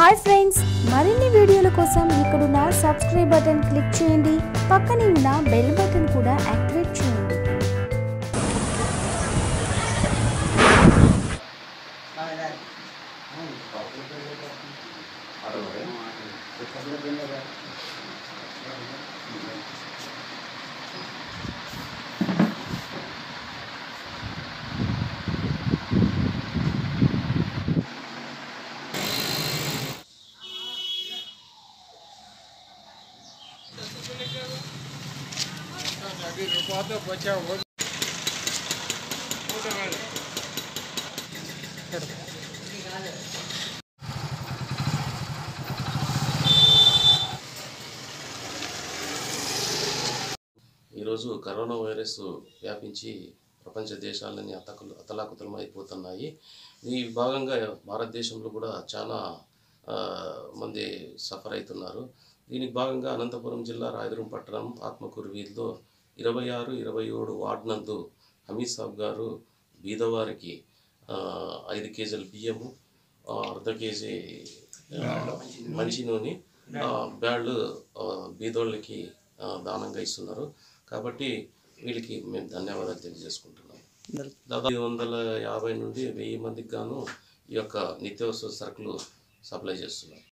hi friends మరిన్ని వీడియోల కోసం ఇక్కడున్న సబ్స్క్రైబ్ బటన్ క్లిక్ చేయండి పక్కనే ఉన్న బెల్ బటన్ కూడా యాక్టివేట్ చేయండి ఈరోజు కరోనా వైరస్ వ్యాపించి ప్రపంచ దేశాలన్నీ అతకులు అతలాకుతలం అయిపోతున్నాయి ఈ భాగంగా భారతదేశంలో కూడా చాలా ఆ, మంది సఫర్ అవుతున్నారు దీనికి భాగంగా అనంతపురం జిల్లా రాయదురం పట్టణం ఆత్మకూరు వీధిలో ఇరవై ఆరు ఇరవై ఏడు వార్డు నందు హమీద్ సాబ్ గారు బీదవారికి ఆ, ఐదు కేజీల బియ్యము ఆ, అర్ధ కేజీ ఆ, మంచి నూనె ఆ, బ్యాళ్ళు ఆ, బీదోళ్ళకి ఆ, దానంగా ఇస్తున్నారు కాబట్టి వీళ్ళకి మేము ధన్యవాదాలు తెలియజేసుకుంటున్నాం దాదాపు ఐదు వందల యాభై నుండి వెయ్యి మందికి గాను ఈ యొక్క నిత్యావసర సరుకులు సప్లై చేస్తున్నారు